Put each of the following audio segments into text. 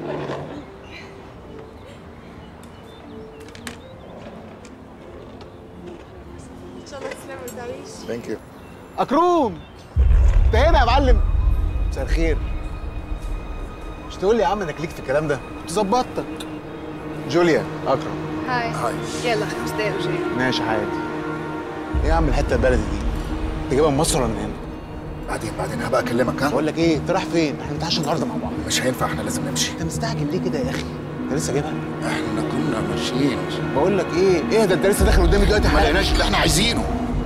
ان شاء الله تسلم وتعيش ثانك يو اكروم انت هنا يا معلم مساء الخير مش تقول لي يا عم انك ليك في الكلام ده كنت ظبطتك جوليا اكرم هاي هاي يلا خمس دقايق وجاي ماشي حياتي ايه يا عم الحته البلدي دي انت جايبها من مصر ولا من هنا بعدين بعدين هبقى اكلمك ها بقول لك ايه انت رايح فين احنا نتعشى النهارده مع بعض مش هينفع احنا لازم نمشي انت مستعجل ليه كده يا اخي انت لسه جايبها احنا كنا ماشيين بقول لك ايه ايه ده انت لسه داخل قدامي دلوقتي ما حالا لقيناش اللي احنا عايزينه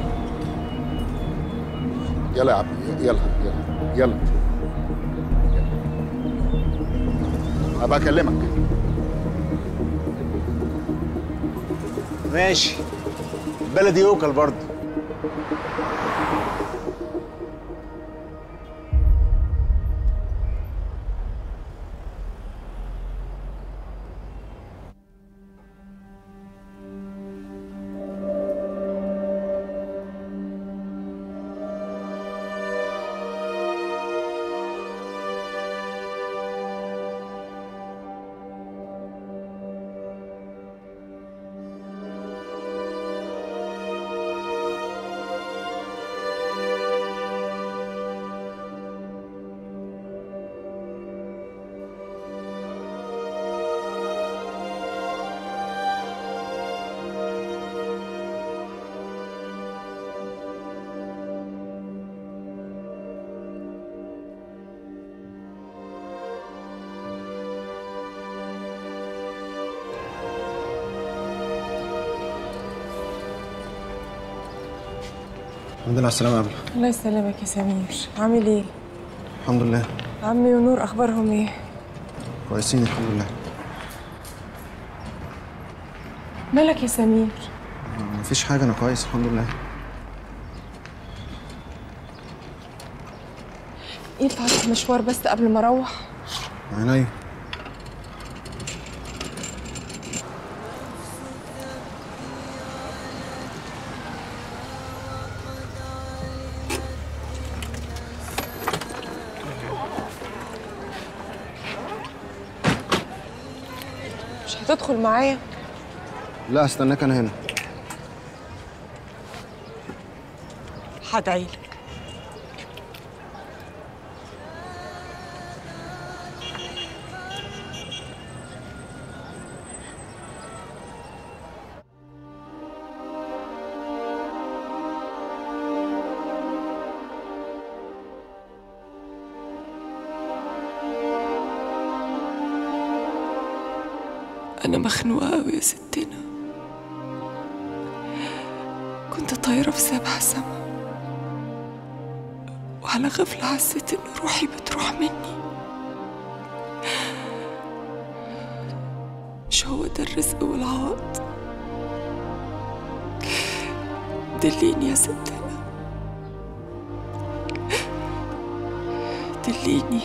يلا يا عم يلا يلا يلا يلا. هبقى اكلمك ماشي بلدي يوكل برضه الحمد لله على السلامة يا أبلة الله يسلمك يا سمير عامل ايه الحمد لله عمي ونور اخبارهم ايه كويسين الحمد لله مالك يا سمير مفيش حاجة أنا كويس الحمد لله ينفع اروح مشوار بس قبل ما اروح عينيا مش هتدخل معايا لا استناك أنا هنا هدعيلك أنا مخنوقة أوي يا ستنا كنت طايرة في سبع سما وعلى غفلة حسيت إن روحي بتروح مني مش هو ده الرزق والعوض دليني يا ستنا دليني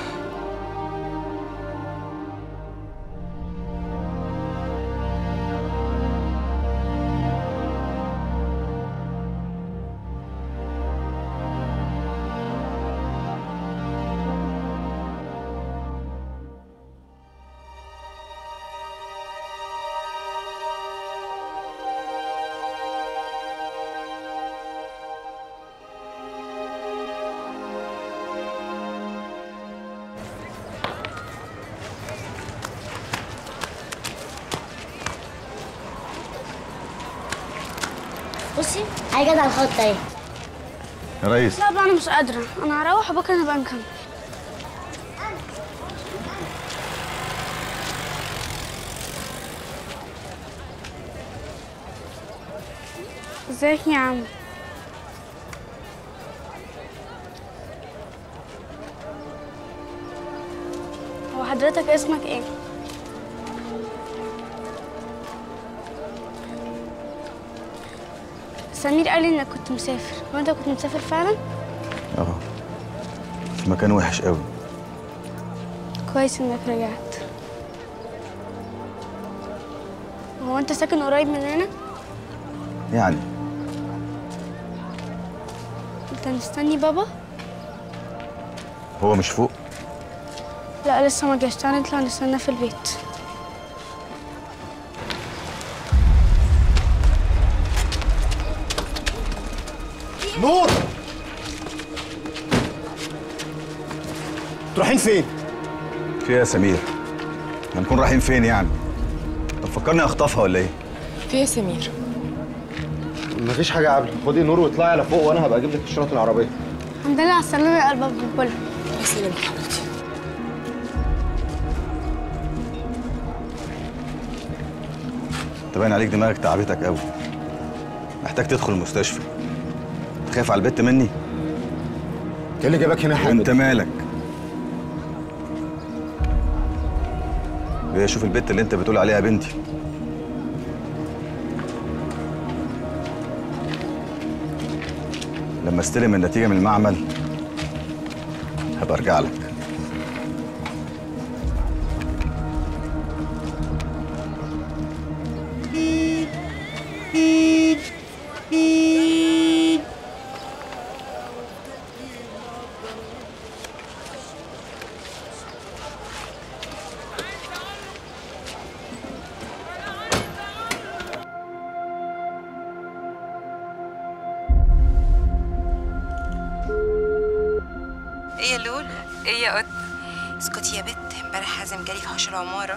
بصي هي جت على الخط اهي يا ريس لا بقى انا مش قادره انا هروح وبكره نبقى نكمل ازيك يا عم هو حضرتك اسمك ايه سمير قال لي انك كنت مسافر وانت كنت مسافر فعلا اه في مكان وحش قوي كويس انك رجعت هو انت ساكن قريب مننا يعني انت مستني بابا هو مش فوق لا لا لسه ما جاش تعالى نطلع نستناه في البيت نور رايحين فين؟ في إيه يا سمير هنكون رايحين فين يعني طب فكرني اخطفها ولا ايه في يا سمير مفيش حاجة يا عبلة خدي نور واطلعي على فوق وانا هبقى اجيب لك اشارات العربية الحمد لله على السلامة يا قلب ابو البلبل يا سلام حبيبتي انت باين عليك دماغك تعبتك قوي محتاج تدخل المستشفى خايف على البت مني ايه اللي جابك هنا يا انت حامد؟ مالك ايه شوف البت اللي انت بتقول عليها بنتي لما استلم النتيجة من المعمل هبقى ارجع لك ايه يا لولو ايه يا قط اسكتي يا بت امبارح حازم جالي في حوش العماره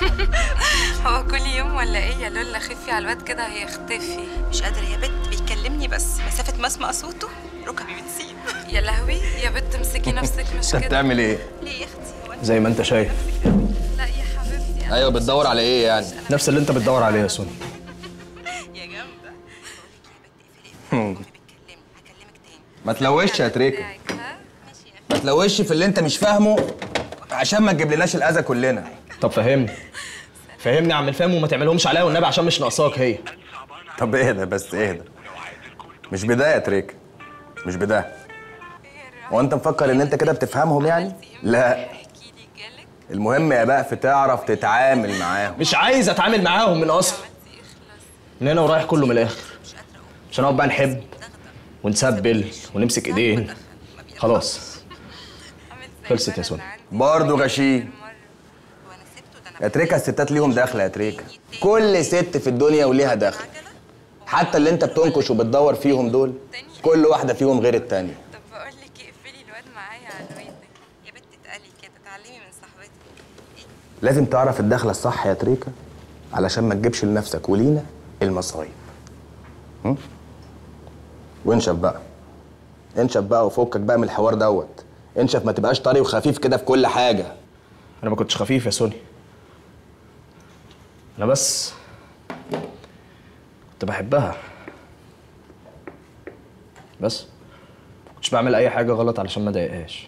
هو كل يوم ولا ايه يا لولا خفي على الواد كده هيختفي مش قادره يا بت بيكلمني بس مسافه ما اسمع صوته ركبي بتسيب يا لهوي يا بت امسكي نفسك مش انت كده بتعمل ايه؟ ليه يا اختي هو أنت زي ما انت شايف لا يا حبيبتي ايوه بتدور على ايه يعني؟ نفس اللي انت بتدور عليه يا سوني يا جامده بقولك يا بت اقفلي اقفلي بتكلمني هكلمك تاني ما تلوشش يا تريكه بتاعك، ها؟ ما تلوشش في اللي انت مش فاهمه عشان ما تجيبلناش الاذى كلنا طب فهمني فهمني يا عم الفهم وما تعملهمش عليا والنبي عشان مش ناقصاك هي طب اهدى بس اهدى مش بدايه يا تريكه مش بدايه هو انت مفكر ان انت كده بتفهمهم يعني؟ لا احكي لي جالك المهم يا بقى تعرف تتعامل معاهم مش عايز اتعامل معاهم من اصلا من هنا ورايح كله من الاخر مش هنقعد بقى نحب ونسبل ونمسك ايدين خلاص خلصت يا سوني برضه غشيم يا تريكه الستات ليهم دخله يا تريكه كل ست في الدنيا وليها دخل حتى اللي انت بتنكش وبتدور فيهم دول كل واحده فيهم غير التانيه طب بقول لك اقفلي الواد معايا على ودنك يا بت اتقلي كده اتعلمي من صاحبتك لازم تعرف الدخله الصح يا تريكه علشان ما تجيبش لنفسك ولينا المصايب هم؟ وانشف بقى انشف بقى وفكك بقى من الحوار دوت انشف ما تبقاش طري وخفيف كده في كل حاجه انا ما كنتش خفيف يا سوني انا بس كنت بحبها بس ما كنتش بعمل اي حاجه غلط علشان ما اضايقهاش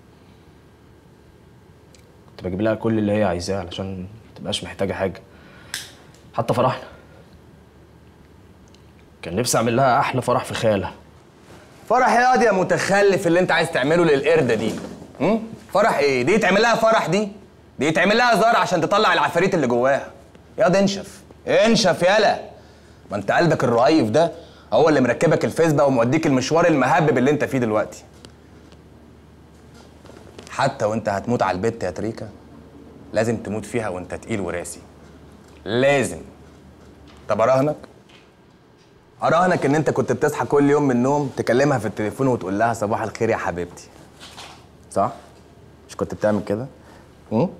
كنت بجيب لها كل اللي هي عايزاه علشان ما تبقاش محتاجه حاجه حتى فرحنا كان نفسي اعمل لها احلى فرح في خيالها فرح ايه ياض يا متخلف اللي انت عايز تعمله للقرده دي هم؟ فرح ايه دي يتعمل لها فرح دي دي يتعمل لها زار عشان تطلع العفاريت اللي جواها ياض انشف انشف يالا ما انت قلبك الرهيف ده هو اللي مركبك الفيسبا وموديك المشوار المهبب اللي انت فيه دلوقتي حتى وانت هتموت على البت يا تريكا لازم تموت فيها وانت تقيل وراسي لازم طب اراهنك اراهنك ان انت كنت بتصحى كل يوم من النوم تكلمها في التليفون وتقول لها صباح الخير يا حبيبتي صح مش كنت بتعمل كده هم؟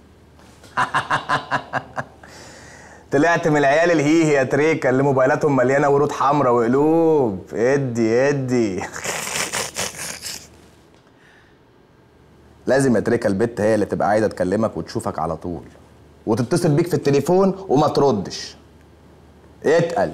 طلعت من العيال الهيهي يا تريكا اللي موبايلاتهم مليانه ورود حمراء وقلوب ادي ادي لازم يا تريكا البت هي اللي تبقى عايزه تكلمك وتشوفك على طول وتتصل بيك في التليفون وما تردش اتقل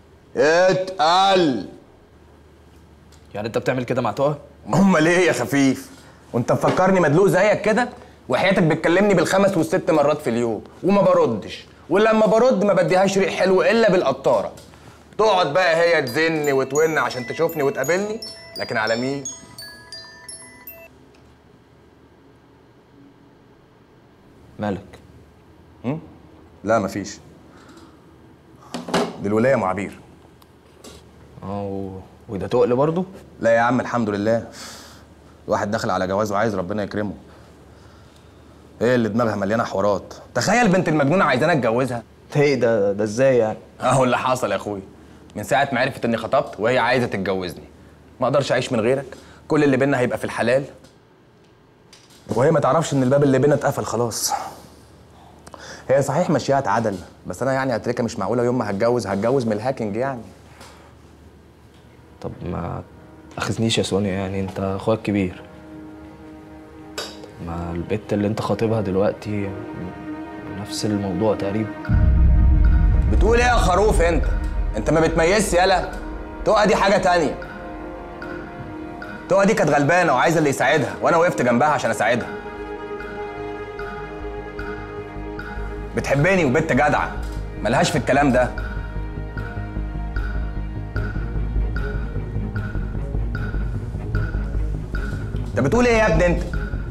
اتقل يعني انت بتعمل كده مع تقى امال ايه يا خفيف وانت مفكرني مدلوق زيك كده وحياتك بتكلمني بالخمس والست مرات في اليوم وما بردش ولما برد ما بديهاش ريق حلو الا بالقطاره تقعد بقى هي تزن وتون عشان تشوفني وتقابلني لكن على مين مالك لا مفيش دي الولايه معابير اه و- وده تقل برضه لا يا عم الحمد لله الواحد داخل على جواز وعايز ربنا يكرمه ايه اللي دماغها مليانه حوارات تخيل بنت المجنونه عايزاني اتجوزها ايه ده ده ازاي يعني اهو اللي حصل يا اخويا من ساعه ما عرفت اني خطبت وهي عايزه تتجوزني ما اقدرش اعيش من غيرك كل اللي بينا هيبقى في الحلال وهي ما تعرفش ان الباب اللي بينا اتقفل خلاص هي صحيح مشيها اتعدل بس انا يعني اتركها مش معقوله يوم ما هتجوز هتجوز من الهاكينج يعني طب ما تاخذنيش يا سونيا يعني انت اخويا الكبير طب ما البت اللي انت خاطبها دلوقتي نفس الموضوع تقريبا بتقول ايه يا خروف انت انت ما بتميزش يالا تقى دي حاجه تانية تقى دي كانت غلبانه وعايزه اللي يساعدها وانا وقفت جنبها عشان اساعدها بتحبني وبنت جدعه ملهاش في الكلام ده انت بتقول ايه يا ابني انت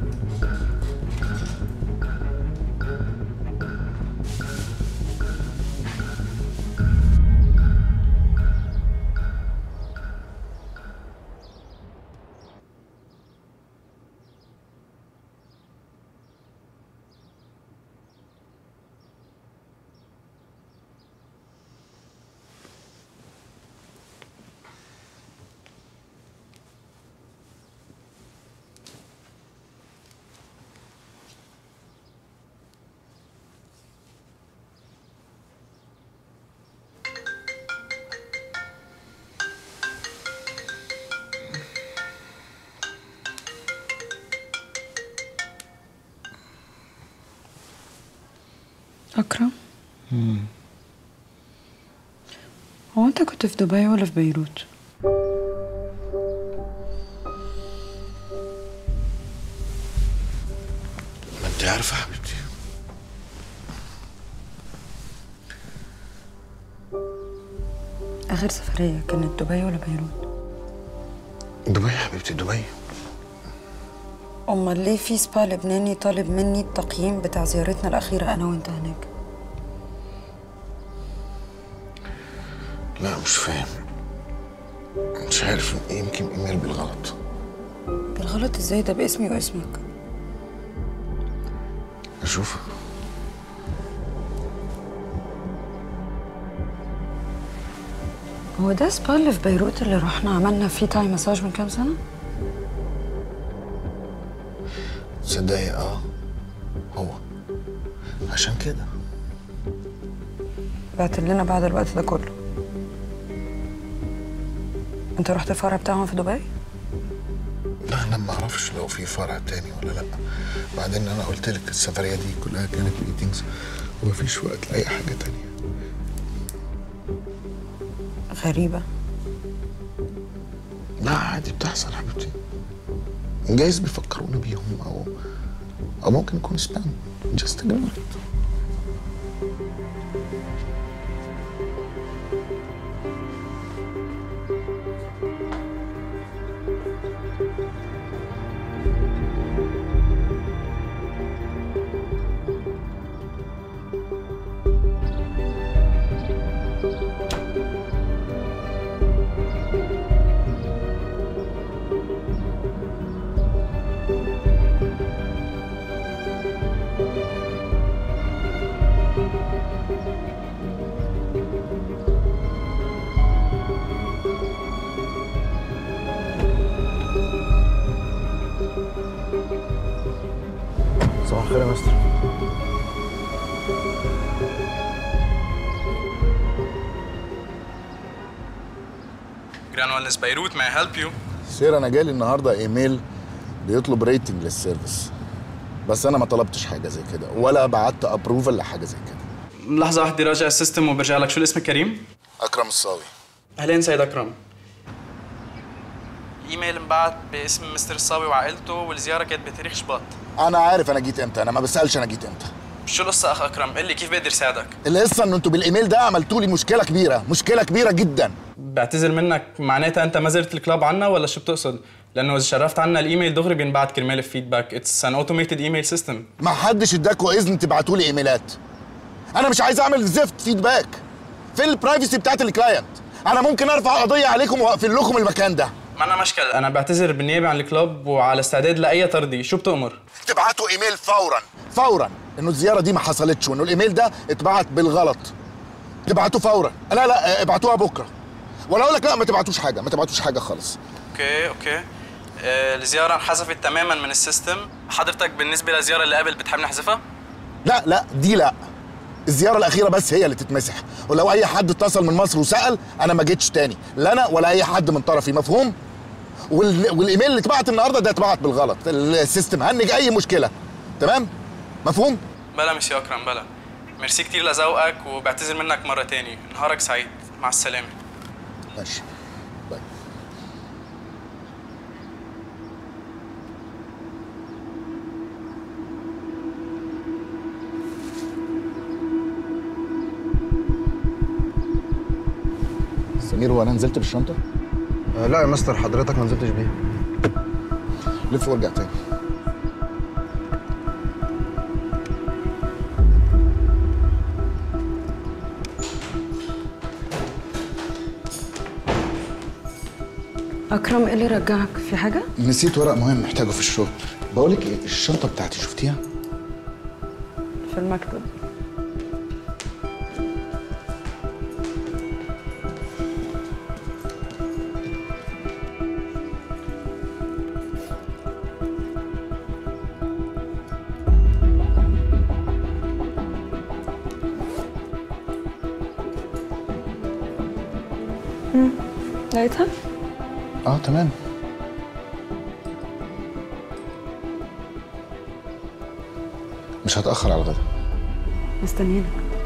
أكرم هو أنت كنت في دبي ولا في بيروت؟ ما انت عارفه حبيبتي آخر سفرية كانت دبي ولا بيروت؟ دبي يا حبيبتي دبي أمال ليه في سبا لبناني طالب مني التقييم بتاع زيارتنا الأخيرة أنا وأنت هناك؟ لا مش فاهم مش عارف يمكن ايميل بالغلط بالغلط إزاي ده باسمي واسمك؟ اشوف هو ده سبا اللي في بيروت اللي رحنا عملنا فيه تاي مساج من كام سنة؟ تصدقي اه هو عشان كده بعت لنا بعد الوقت ده كله أنت رحت الفرع بتاعهم في دبي؟ لا انا ما اعرفش لو في فرع تاني ولا لا بعدين انا قلت لك السفريه دي كلها كانت ميتينجز ومفيش وقت لاي حاجه تانية غريبة لا عادي بتحصل حبيبتي جايز بيفكروني بيهم او او ممكن يكون سبام جاست ignore it صباح الخير يا مستر Grand Wellness Beirut, may I help you? سير انا جالي النهارده ايميل بيطلب ريتنج للسيرفيس بس انا ما طلبتش حاجه زي كده ولا بعت ابروفل لحاجه زي كده لحظة واحدة راجع السيستم وبرجع لك، شو الاسم كريم؟ اكرم الصاوي أهلين سيد أكرم. ايميل انبعت باسم مستر الصاوي وعائلته والزيارة كانت بتاريخ شباط. انا عارف انا جيت امتى انا ما بسالش انا جيت امتى شو القصة أخ أكرم؟ قل لي كيف بقدر ساعدك؟ القصه ان انتوا بالايميل ده عملتوا لي مشكله كبيره مشكله كبيره جدا بعتذر منك معناتها أنت ما زرت الكلاب عنا ولا شو بتقصد؟ لأنه إذا شرفت عنا الإيميل دغري بينبعت كرمال الفيدباك، اتس ان اوتوميتد ايميل سيستم. ما حدش اداكوا اذن تبعتوا لي ايميلات انا مش عايز اعمل زفت فيدباك فين البرايفسي بتاعت الكلاينت انا ممكن ارفع قضيه عليكم واقفل لكم المكان ده ما انا مشكل انا بعتذر بالنيابه عن الكلاب وعلى استعداد لاي ترضي شو بتأمر تبعتوا ايميل فورا فورا انه الزياره دي ما حصلتش وانه الايميل ده اتبعت بالغلط تبعتوه فورا لا لا ابعتوها بكره ولا اقول لك لا ما تبعتوش حاجه ما تبعتوش حاجه خالص اوكي اوكي آه الزياره انحذفت تماما من السيستم حضرتك بالنسبه للزياره اللي قبل بتحب نحذفها لا لا دي لا الزياره الاخيره بس هي اللي تتمسح ولو اي حد اتصل من مصر وسال انا ما جيتش تاني لا انا ولا اي حد من طرفي مفهوم وال... والايميل اللي اتبعت النهارده ده اتبعت بالغلط السيستم هنج اي مشكله تمام مفهوم بلا مش يا اكرم بلا ميرسي كتير لذوقك وبعتذر منك مره تاني نهارك سعيد مع السلامه ماشي باي سمير هو انا نزلت بالشنطه؟ آه لا يا مستر حضرتك ما نزلتش بيها لف وارجع تاني اكرم ايه اللي رجعك في حاجه نسيت ورق مهم محتاجه في الشغل بقول لك ايه الشنطه بتاعتي شفتيها؟ في المكتب مم. لقيتها اه تمام مش هتاخر على الغدا مستنيينك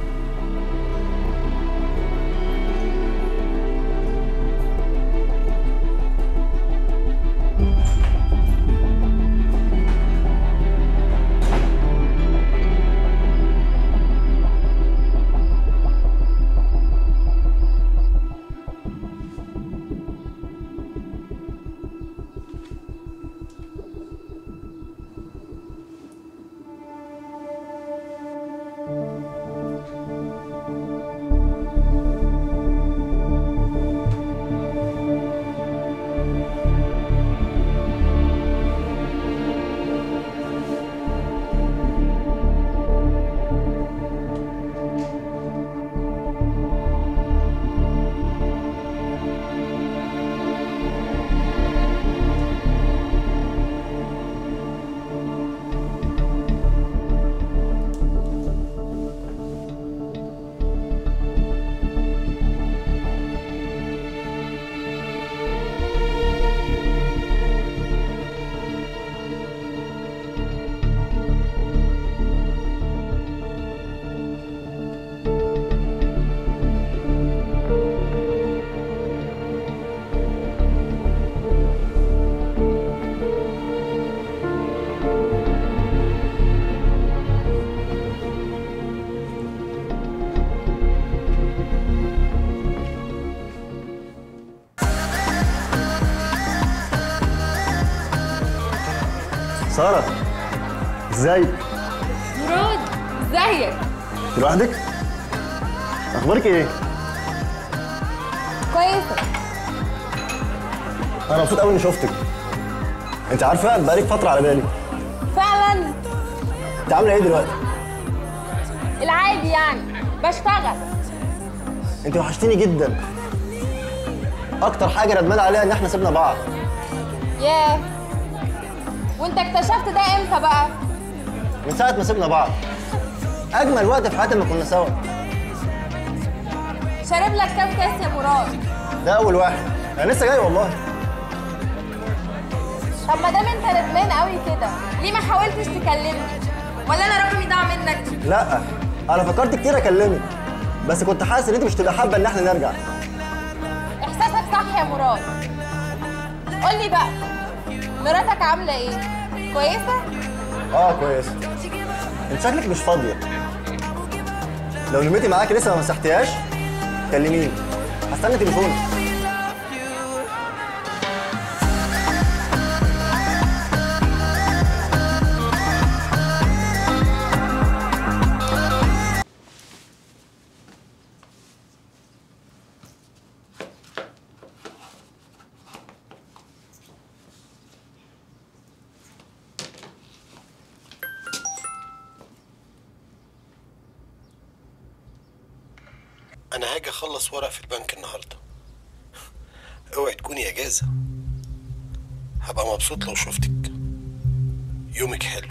ساره ازيك مراد ازيك انت لوحدك اخبارك ايه كويسه انا مبسوط قوي اني شفتك انت عارفه بقالك فتره على بالي فعلا انت عامله ايه دلوقتي العادي يعني بشتغل انت وحشتيني جدا اكتر حاجه ندمان عليها ان احنا سيبنا بعض ياه وانت اكتشفت ده امتى بقى من ساعه ما سيبنا بعض اجمل وقت في حياتي لما كنا سوا شارب لك كام كاس يا مراد ده اول واحد انا لسه جاي والله طب ما دام انت ندمان قوي كده ليه ما حاولتش تكلمني ولا انا رقمي ضاع منك لا انا فكرت كتير اكلمك بس كنت حاسس ان انت مش تبقى حابه ان احنا نرجع احساسك صح يا مراد قول لي بقى مراتك عامله ايه كويسه اه كويس انت شكلك مش فاضيه لو نمتي معاكي لسه ما مسحتيهاش كلميني هستنى تليفونك انا هاجي اخلص ورق في البنك النهارده اوعي تكوني اجازه هبقى مبسوط لو شفتك يومك حلو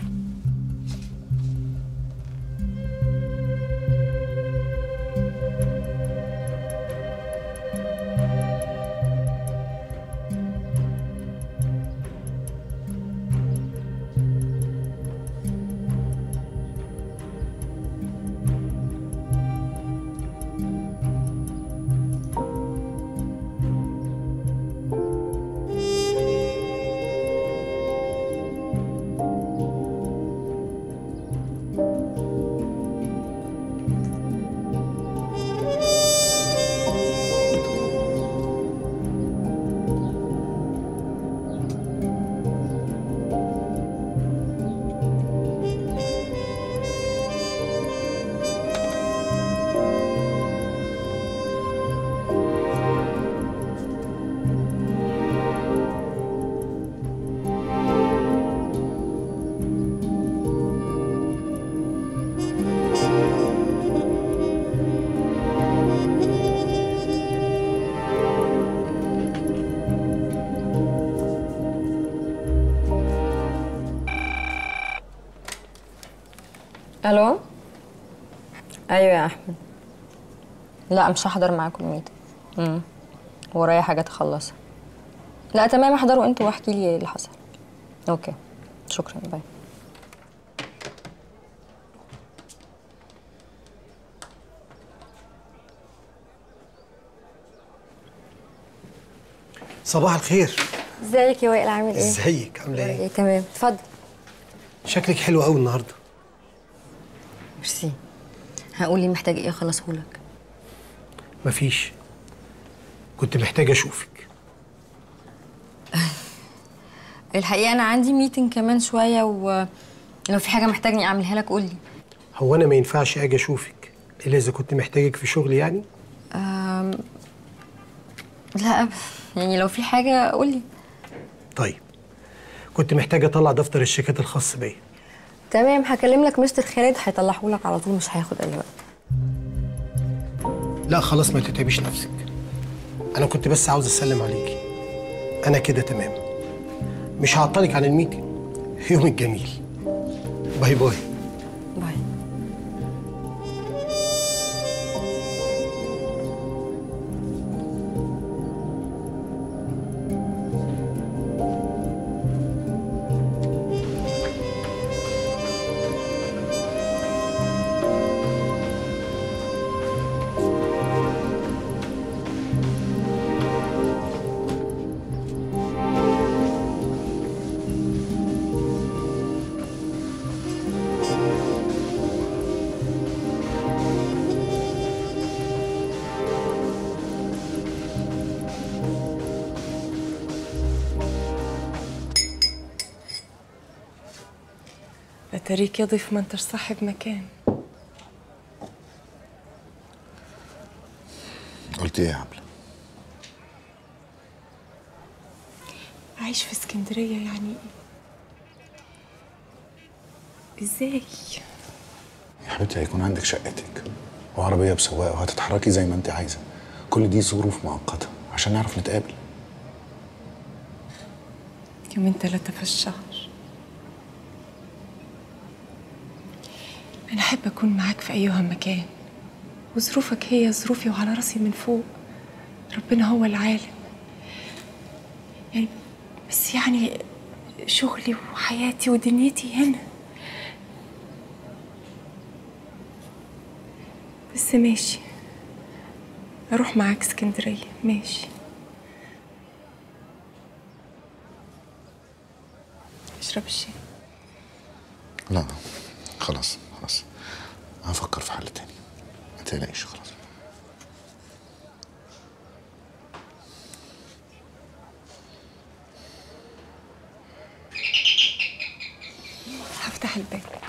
الو ايوه يا احمد لا مش هحضر معاكم الميتنج امم ورايا حاجات اخلصها لا تمام احضروا انتوا واحكي لي ايه اللي حصل اوكي شكرا باي صباح الخير ازيك يا وائل عامل ايه ازيك عامله ايه ايه تمام اتفضل شكلك حلو قوي النهارده ميرسي هقول لي محتاج ايه اخلصهولك مفيش كنت محتاجه اشوفك الحقيقه انا عندي ميتنج كمان شويه ولو في حاجه محتاجني اعملها لك قول لي هو انا ما ينفعش اجي اشوفك الا اذا كنت محتاجك في شغل يعني أم... لا يعني لو في حاجه قول لي طيب كنت محتاجه اطلع دفتر الشيكات الخاص بيا تمام هكلم لك مستر خالد هيطلعه لك على طول مش هياخد اي وقت لا خلاص ما تتعبيش نفسك انا كنت بس عاوز اسلم عليكي انا كده تمام مش هعطلك عن الميتنج يومك جميل باي باي باي اتاريك يا ضيف ما انتش صاحب مكان قلت ايه يا عبله عايش في اسكندرية يعني ازاي يا حبيبتي هيكون عندك شقتك وعربيه بسواق وهتتحركي زي ما انت عايزه كل دي ظروف مؤقته عشان نعرف نتقابل يومين ثلاثة في الشهر أنا أحب أكون معاك في أيها مكان وظروفك هي ظروفي وعلى راسي من فوق ربنا هو العالم يعني بس يعني شغلي وحياتي ودنيتي هنا بس ماشي أروح معاك اسكندرية ماشي اشرب الشاي لا خلاص خلاص هفكر في حل تاني ما تقلقيش خلاص هفتح الباب